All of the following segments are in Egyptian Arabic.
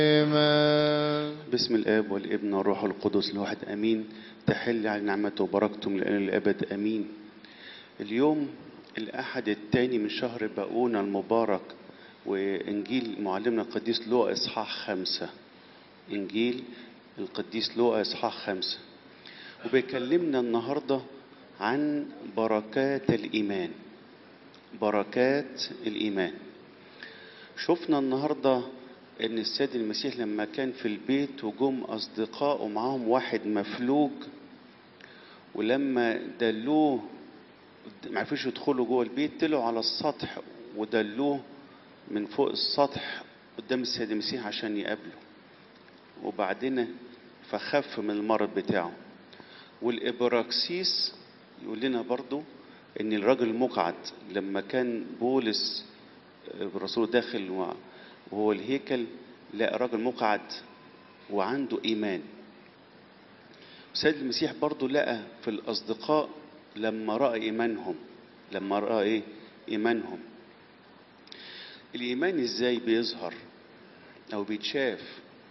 آمين باسم الاب والابن والروح القدس الواحد امين تحل على نعمته وبركته من الان للابد امين اليوم الاحد الثاني من شهر باقونا المبارك وانجيل معلمنا القديس لوقا اصحاح خمسة انجيل القديس لوقا اصحاح خمسة وبيكلمنا النهارده عن بركات الايمان بركات الايمان شفنا النهارده ان السيد المسيح لما كان في البيت وجم اصدقائه معاهم واحد مفلوج ولما دلوه ما عرفوش يدخلوا جوه البيت طلعوا على السطح ودلوه من فوق السطح قدام السيد المسيح عشان يقابله وبعدين فخف من المرض بتاعه والابراكسيس يقول لنا برضو ان الراجل المقعد لما كان بولس الرسول داخل وهو الهيكل لقى راجل مقعد وعنده ايمان السيد المسيح برضو لقى في الاصدقاء لما راى ايمانهم لما راى ايه ايمانهم الايمان ازاي بيظهر او بيتشاف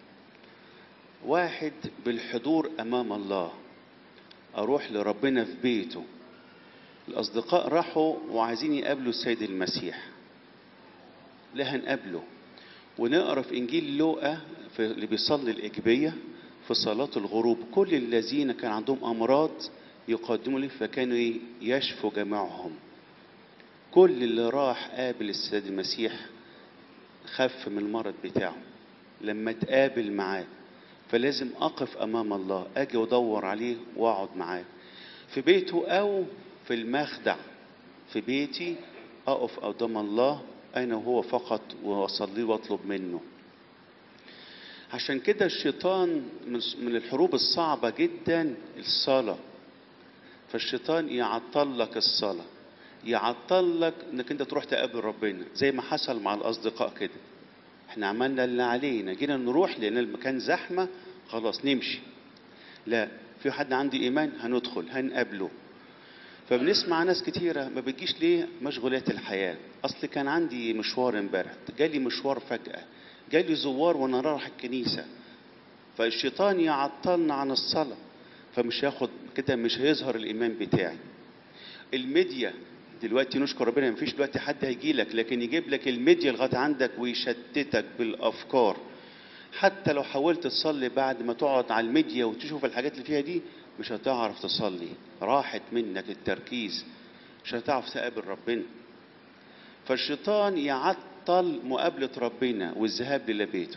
واحد بالحضور امام الله اروح لربنا في بيته الاصدقاء راحوا وعايزين يقابلوا السيد المسيح لا هنقابله ونقرا في انجيل لوقا في اللي بيصلي الاجبيه في صلاه الغروب كل الذين كان عندهم امراض يقدموا له فكانوا إيه؟ يشفوا جميعهم كل اللي راح قابل السيد المسيح خف من المرض بتاعه لما تقابل معاه فلازم اقف امام الله اجي وادور عليه واقعد معاه في بيته او في المخدع في بيتي اقف قدام الله انا وهو فقط واصلي واطلب منه عشان كده الشيطان من الحروب الصعبه جدا الصلاه فالشيطان يعطل لك الصلاه يعطل لك انك انت تروح تقابل ربنا زي ما حصل مع الاصدقاء كده احنا عملنا اللي علينا جينا نروح لان المكان زحمه خلاص نمشي لا في حد عنده ايمان هندخل هنقابله فبنسمع ناس كتيرة ما بتجيش ليه مشغولات الحياة أصل كان عندي مشوار امبارح جالي مشوار فجأة جالي زوار وأنا رايح الكنيسة فالشيطان يعطلنا عن الصلاة فمش هياخد كده مش هيظهر الإيمان بتاعي الميديا دلوقتي نشكر ربنا مفيش دلوقتي حد هيجي لك لكن يجيب لك الميديا لغايه عندك ويشتتك بالافكار حتى لو حاولت تصلي بعد ما تقعد على الميديا وتشوف الحاجات اللي فيها دي مش هتعرف تصلي راحت منك التركيز مش هتعرف تقابل ربنا فالشيطان يعطل مقابلة ربنا والذهاب لبيته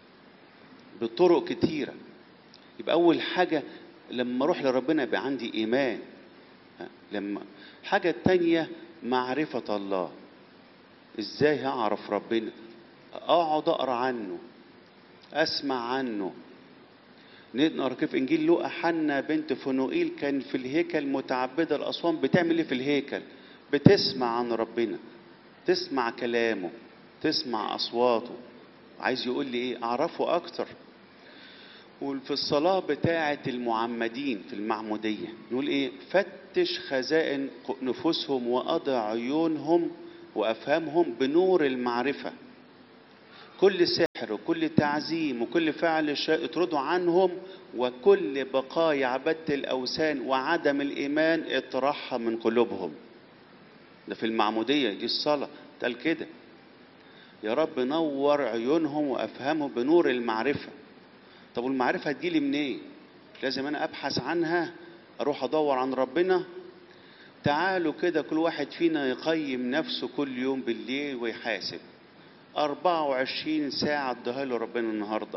بطرق كتيرة يبقى أول حاجة لما أروح لربنا يبقى عندي إيمان لما الحاجة التانية معرفة الله إزاي هعرف ربنا أقعد أقرأ عنه أسمع عنه نقرا كيف انجيل لوقا حنا بنت فنوئيل كان في الهيكل متعبده الاصوام بتعمل ايه في الهيكل بتسمع عن ربنا تسمع كلامه تسمع اصواته عايز يقول لي ايه اعرفه اكتر وفي الصلاة بتاعة المعمدين في المعمودية نقول ايه فتش خزائن نفوسهم وأضع عيونهم وأفهمهم بنور المعرفة كل سحر وكل تعزيم وكل فعل شيء اطردوا عنهم وكل بقايا عبادة الأوثان وعدم الإيمان اطرحها من قلوبهم ده في المعمودية دي الصلاة قال كده يا رب نور عيونهم وأفهمهم بنور المعرفة طب والمعرفة هتجيلي منين لازم أنا أبحث عنها أروح أدور عن ربنا تعالوا كده كل واحد فينا يقيم نفسه كل يوم بالليل ويحاسب 24 ساعة اديها له ربنا النهاردة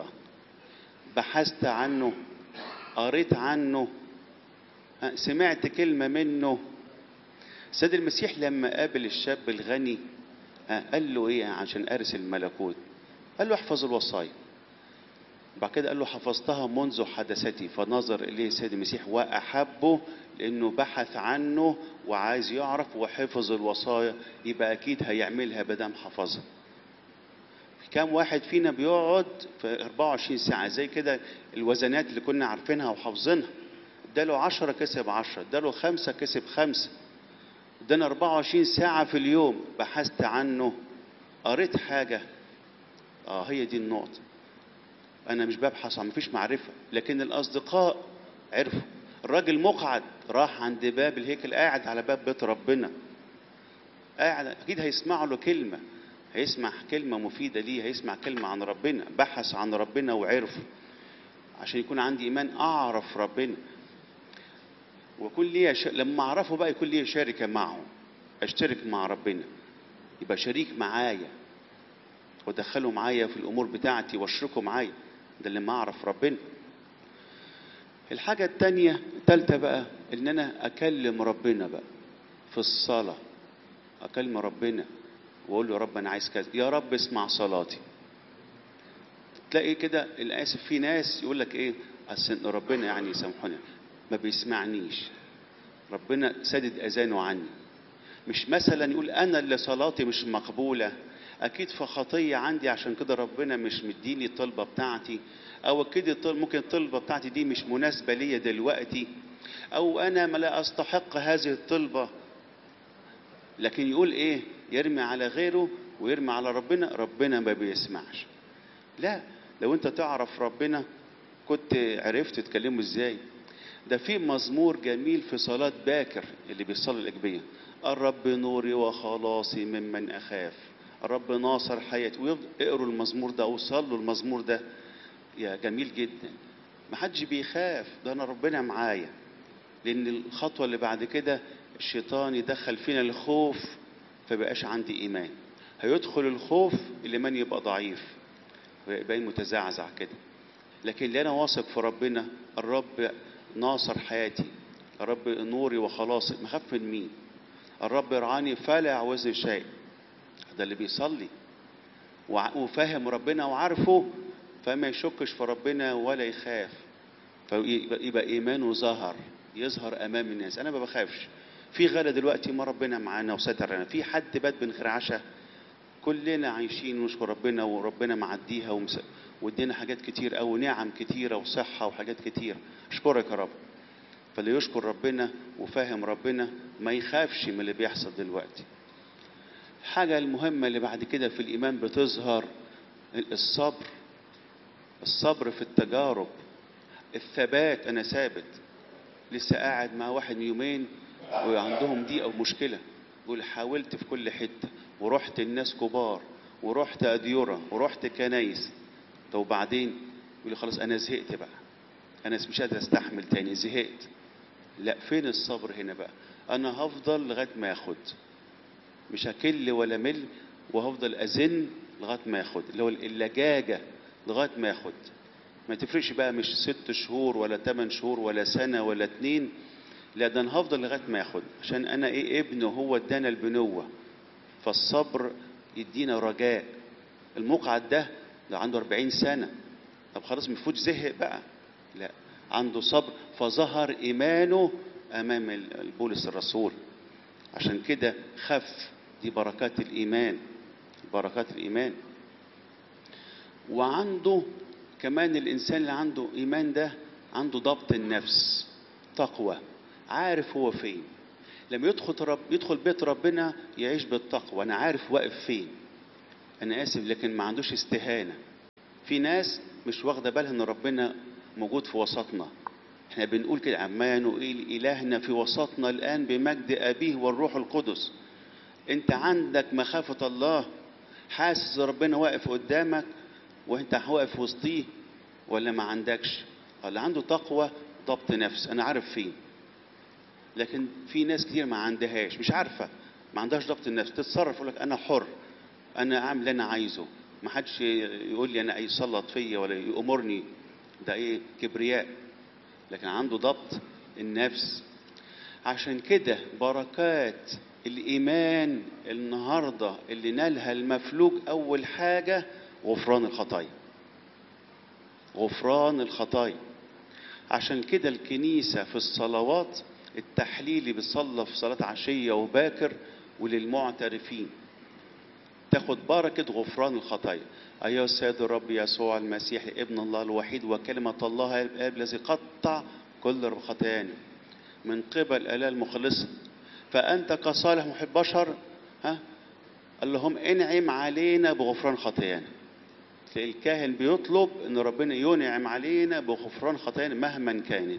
بحثت عنه قريت عنه سمعت كلمة منه سيد المسيح لما قابل الشاب الغني قال له ايه عشان ارث الملكوت قال له احفظ الوصايا بعد كده قال له حفظتها منذ حدثتي فنظر اليه السيد المسيح واحبه لانه بحث عنه وعايز يعرف وحفظ الوصايا يبقى اكيد هيعملها بدم حفظها كام واحد فينا بيقعد في 24 ساعة زي كده الوزنات اللي كنا عارفينها وحافظينها اداله 10 كسب 10 اداله خمسة كسب خمسة ادانا 24 ساعة في اليوم بحثت عنه قريت حاجة اه هي دي النقطة انا مش ببحث عن مفيش معرفه لكن الاصدقاء عرفوا الراجل مقعد راح عند باب الهيكل قاعد على باب بيت ربنا قاعد اكيد هيسمعوا له كلمه هيسمع كلمه مفيده ليه هيسمع كلمه عن ربنا بحث عن ربنا وعرف عشان يكون عندي ايمان اعرف ربنا وكل ليه ش... لما اعرفه بقى يكون ليه شركه معه اشترك مع ربنا يبقى شريك معايا وادخله معايا في الامور بتاعتي واشركه معايا ده لما اعرف ربنا الحاجة التانية التالتة بقى ان انا اكلم ربنا بقى في الصلاة اكلم ربنا واقول له يا رب انا عايز كذا يا رب اسمع صلاتي تلاقي كده للاسف في ناس يقول لك ايه اصل ربنا يعني سامحوني ما بيسمعنيش ربنا سدد اذانه عني مش مثلا يقول انا اللي صلاتي مش مقبوله اكيد في خطيه عندي عشان كده ربنا مش مديني الطلبه بتاعتي او اكيد ممكن الطلبه بتاعتي دي مش مناسبه ليا دلوقتي او انا ما لا استحق هذه الطلبه لكن يقول ايه يرمي على غيره ويرمي على ربنا ربنا ما بيسمعش لا لو انت تعرف ربنا كنت عرفت تكلمه ازاي ده في مزمور جميل في صلاة باكر اللي بيصلي الأجبية الرب نوري وخلاصي ممن أخاف الرب ناصر حياتي اقروا المزمور ده أو صلوا المزمور ده يا جميل جدا ما حدش بيخاف ده أنا ربنا معايا لأن الخطوة اللي بعد كده الشيطان يدخل فينا الخوف فبقاش عندي إيمان هيدخل الخوف الإيمان يبقى ضعيف ويبقى متزعزع كده لكن اللي أنا واثق في ربنا الرب ناصر حياتي الرب نوري وخلاصي مخاف من مين الرب يرعاني فلا يعوزني شيء ده اللي بيصلي وفاهم ربنا وعارفه فما يشكش في ربنا ولا يخاف فيبقى ايمانه ظهر يظهر امام الناس انا ما بخافش في غلا دلوقتي ما ربنا معانا وسترنا في حد بات من غير عشاء كلنا عايشين ونشكر ربنا وربنا معديها ومس... وادينا حاجات كتير أو نعم كتيرة وصحة وحاجات كتير أشكرك يا رب فاللي يشكر ربنا وفاهم ربنا ما يخافش من اللي بيحصل دلوقتي الحاجة المهمة اللي بعد كده في الإيمان بتظهر الصبر الصبر في التجارب الثبات أنا ثابت لسه قاعد مع واحد من يومين وعندهم دي أو مشكلة يقول حاولت في كل حتة ورحت الناس كبار ورحت أديرة ورحت كنايس طب وبعدين يقول لي خلاص انا زهقت بقى انا مش قادر استحمل تاني زهقت لا فين الصبر هنا بقى انا هفضل لغايه ما ياخد مش هكل ولا مل وهفضل ازن لغايه ما ياخد اللي هو اللجاجه لغايه ما ياخد ما تفرقش بقى مش ست شهور ولا ثمان شهور ولا سنه ولا اتنين لا ده انا هفضل لغايه ما ياخد عشان انا ايه ابنه هو ادانا البنوه فالصبر يدينا رجاء المقعد ده لو عنده 40 سنة طب خلاص مفوت زهق بقى لا عنده صبر فظهر إيمانه أمام بولس الرسول عشان كده خف دي بركات الإيمان بركات الإيمان وعنده كمان الإنسان اللي عنده إيمان ده عنده ضبط النفس تقوى عارف هو فين لما يدخل رب يدخل بيت ربنا يعيش بالتقوى أنا عارف واقف فين انا اسف لكن ما عندوش استهانه في ناس مش واخده بالها ان ربنا موجود في وسطنا احنا بنقول كده عمان وقيل الهنا في وسطنا الان بمجد ابيه والروح القدس انت عندك مخافه الله حاسس ربنا واقف قدامك وانت واقف وسطيه ولا ما عندكش اللي عنده تقوى ضبط نفس انا عارف فين لكن في ناس كتير ما عندهاش مش عارفه ما عندهاش ضبط النفس تتصرف يقول لك انا حر انا اعمل اللي انا عايزه ما حدش يقول لي انا يسلط فيا ولا يامرني ده ايه كبرياء لكن عنده ضبط النفس عشان كده بركات الايمان النهارده اللي نالها المفلوج اول حاجه غفران الخطايا غفران الخطايا عشان كده الكنيسه في الصلوات التحليلي بتصلى في صلاه عشيه وباكر وللمعترفين تاخد بركة غفران الخطايا أيها السيد الرب يسوع المسيح ابن الله الوحيد وكلمة الله الآب الذي قطع كل خطايانا من قبل الآله المخلصة فأنت كصالح محب بشر ها قال لهم انعم علينا بغفران خطايانا تلاقي الكاهن بيطلب ان ربنا ينعم علينا بغفران خطايانا مهما كانت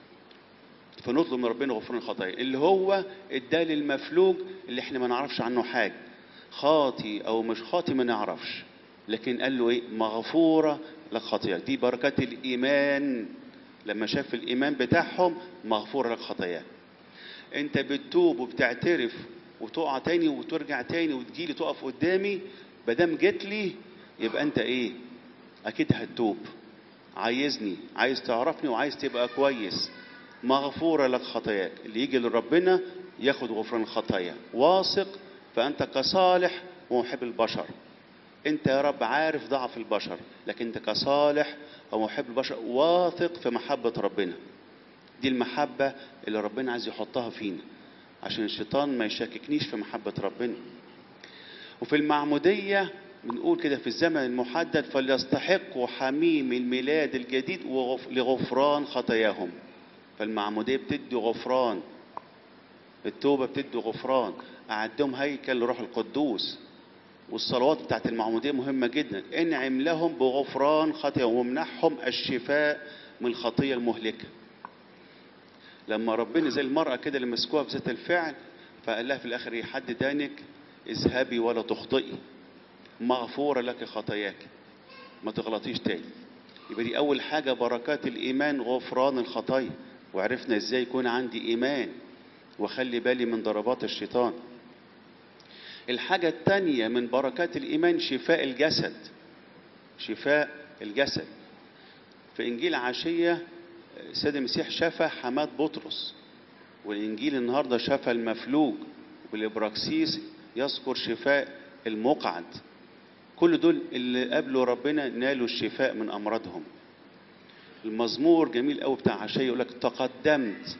فنطلب من ربنا غفران الخطايا اللي هو اداه للمفلوج اللي احنا ما نعرفش عنه حاجه خاطي او مش خاطي ما نعرفش لكن قال له ايه مغفوره لك خطاياك دي بركات الايمان لما شاف الايمان بتاعهم مغفوره لك خطاياك انت بتتوب وبتعترف وتقع تاني وترجع تاني وتجيلي تقف قدامي مادام جيت لي يبقى انت ايه اكيد هتتوب عايزني عايز تعرفني وعايز تبقى كويس مغفوره لك خطاياك اللي يجي لربنا ياخد غفران الخطايا واثق فانت كصالح ومحب البشر انت يا رب عارف ضعف البشر لكن انت كصالح ومحب البشر واثق في محبه ربنا دي المحبه اللي ربنا عايز يحطها فينا عشان الشيطان ما يشككنيش في محبه ربنا وفي المعموديه بنقول كده في الزمن المحدد فليستحقوا حميم الميلاد الجديد وغف... لغفران خطاياهم فالمعمودية بتدي غفران التوبة بتدي غفران أعدهم هيكل لروح القدوس والصلوات بتاعت المعمودية مهمة جدا انعم لهم بغفران خطاياهم وامنحهم الشفاء من الخطية المهلكة لما ربنا زي المرأة كده اللي مسكوها بذات الفعل فقال لها في الآخر إيه حد دانك اذهبي ولا تخطئي مغفورة لك خطاياك ما تغلطيش تاني يبقى دي أول حاجة بركات الإيمان غفران الخطايا وعرفنا إزاي يكون عندي إيمان وخلي بالي من ضربات الشيطان الحاجة التانية من بركات الإيمان شفاء الجسد شفاء الجسد في إنجيل عشية السيد المسيح شفى حماد بطرس والإنجيل النهاردة شفى المفلوج والإبراكسيس يذكر شفاء المقعد كل دول اللي قابلوا ربنا نالوا الشفاء من امراضهم المزمور جميل قوي بتاع عشيه يقول لك تقدمت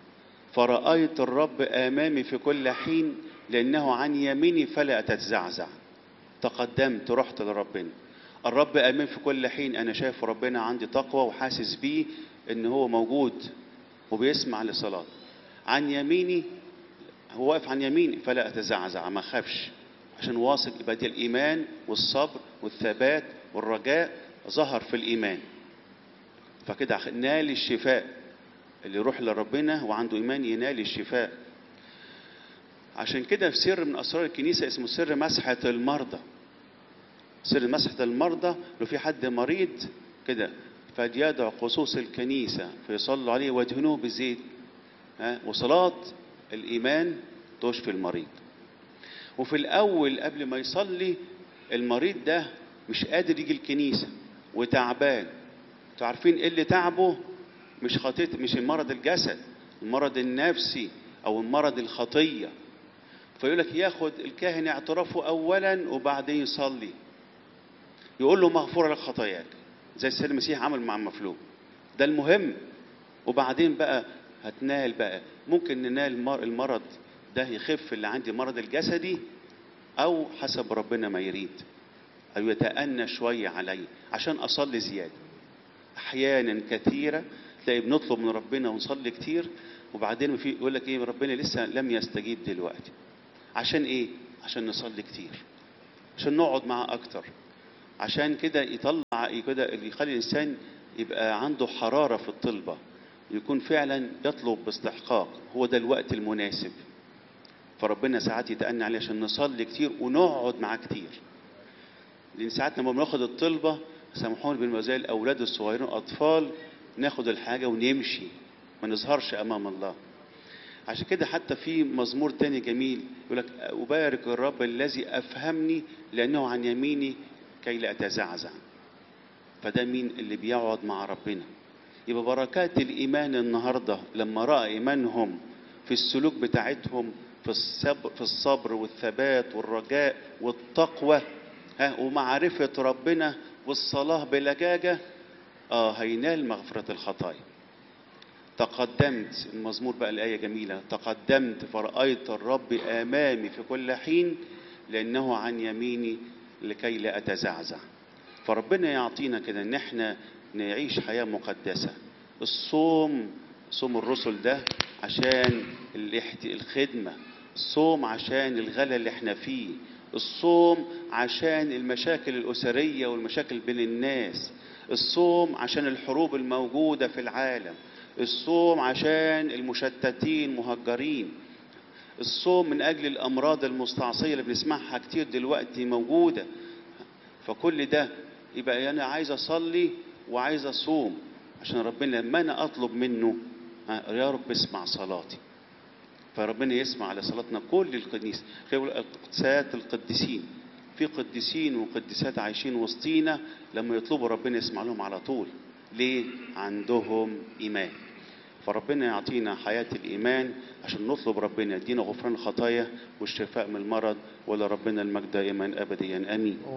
فرأيت الرب امامي في كل حين لانه عن يميني فلا اتزعزع تقدمت رحت لربنا الرب امامي في كل حين انا شايف ربنا عندي تقوى وحاسس بيه ان هو موجود وبيسمع لصلاه عن يميني هو واقف عن يميني فلا اتزعزع ما اخافش عشان واثق يبقى دي الايمان والصبر والثبات والرجاء ظهر في الايمان فكده نال الشفاء اللي يروح لربنا وعنده ايمان ينال الشفاء عشان كده في سر من اسرار الكنيسه اسمه سر مسحه المرضى سر مسحه المرضى لو في حد مريض كده فليدعو قصوص الكنيسه فيصلوا عليه ويدهنوه بزيت ها وصلاه الايمان تشفي المريض وفي الأول قبل ما يصلي المريض ده مش قادر يجي الكنيسة وتعبان انتوا عارفين ايه اللي تعبه مش خطية مش المرض الجسد المرض النفسي او المرض الخطية فيقول لك ياخد الكاهن اعترافه اولا وبعدين يصلي يقول له مغفورة لك خطاياك زي السيد المسيح عمل مع المفلوج ده المهم وبعدين بقى هتنال بقى ممكن ننال المرض ده يخف اللي عندي مرض الجسدي او حسب ربنا ما يريد او يتأنى شوية علي عشان اصلي زيادة احيانا كثيرة تلاقي بنطلب من ربنا ونصلي كتير وبعدين في يقول لك ايه ربنا لسه لم يستجيب دلوقتي عشان ايه عشان نصلي كتير عشان نقعد معاه اكتر عشان كده يطلع كده اللي يخلي الانسان يبقى عنده حرارة في الطلبة يكون فعلا يطلب باستحقاق هو ده الوقت المناسب فربنا ساعات يتأنى عليه عشان نصلي كتير ونقعد معاه كتير لأن ساعات لما بناخد الطلبة سامحوني بالمزايا زي الأولاد الصغيرين أطفال ناخد الحاجة ونمشي ما نظهرش أمام الله عشان كده حتى في مزمور تاني جميل يقول لك أبارك الرب الذي أفهمني لأنه عن يميني كي لا أتزعزع فده مين اللي بيقعد مع ربنا يبقى بركات الإيمان النهاردة لما رأى إيمانهم في السلوك بتاعتهم في الصبر, في الصبر والثبات والرجاء والتقوى ها ومعرفة ربنا والصلاة بلجاجة اه هينال مغفرة الخطايا تقدمت المزمور بقى الآية جميلة تقدمت فرأيت الرب أمامي في كل حين لأنه عن يميني لكي لا أتزعزع فربنا يعطينا كده إن احنا نعيش حياة مقدسة الصوم صوم الرسل ده عشان الخدمة الصوم عشان الغلا اللي احنا فيه الصوم عشان المشاكل الأسرية والمشاكل بين الناس الصوم عشان الحروب الموجودة في العالم الصوم عشان المشتتين مهجرين الصوم من أجل الأمراض المستعصية اللي بنسمعها كتير دلوقتي موجودة فكل ده يبقى أنا عايز أصلي وعايز أصوم عشان ربنا لما أنا أطلب منه ها، يا رب اسمع صلاتي فربنا يسمع على صلاتنا كل القديس خير القدسات القديسين في قديسين وقديسات عايشين وسطينا لما يطلبوا ربنا يسمع لهم على طول ليه عندهم ايمان فربنا يعطينا حياة الإيمان عشان نطلب ربنا يدينا غفران الخطايا والشفاء من المرض ولربنا المجد دائما أبديا آمين